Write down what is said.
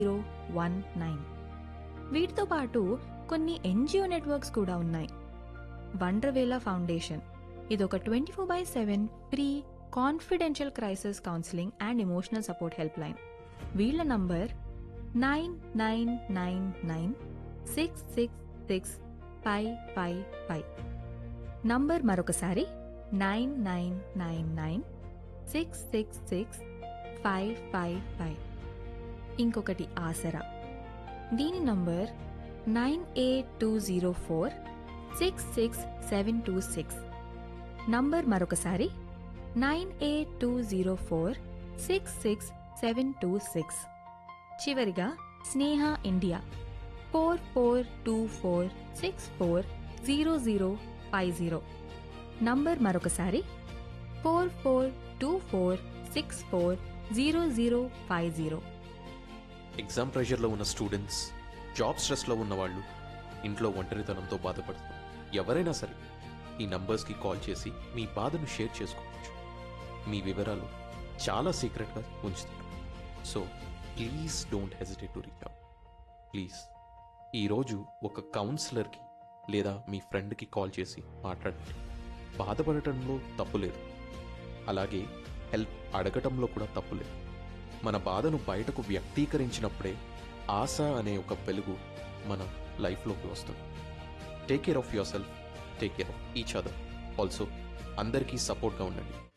zero one nine వీటితో పాటు కొన్ని ఎన్జిఓ నెట్వర్క్స్ కూడా ఉన్నాయి వండర్వేలా ఫౌండేషన్ ఇదొక twenty four by seven free confidential crisis counselling and emotional support helpline వీళ్ళ number nine nine nine nine six six six five five five number మరొకసారి nine nine nine nine six six six five five five ఇంకొకటి ఆసరా దీని number nine eight two zero four six six seven two six number మరొకసారి nine eight two zero four six six seven two six చివరిగా Sneha India four four two four six four zero zero five zero number మరొకసారి four four two four six four zero zero five zero exam ప్రెషర్లో ఉన్న students job స్ట్రెస్లో ఉన్న వాళ్ళు ఇంట్లో ఒంటరితనంతో బాధపడుతున్నారు ఎవరైనా సరే ఈ నంబర్స్కి కాల్ చేసి మీ బాధను షేర్ చేసుకోవచ్చు మీ వివరాలు చాలా సీక్రెట్గా ఉంచుతారు so please don't hesitate to reach out please ఈరోజు ఒక కౌన్సిలర్కి లేదా మీ ఫ్రెండ్కి కాల్ చేసి మాట్లాడండి బాధపడటంలో తప్పు లేదు అలాగే హెల్ప్ అడగటంలో కూడా తప్పు లేదు మన బాధను బయటకు వ్యక్తీకరించినప్పుడే ఆశ అనే ఒక వెలుగు మన లైఫ్లోకి వస్తుంది take care of yourself take care of each other also అందరికీ సపోర్ట్గా ఉండండి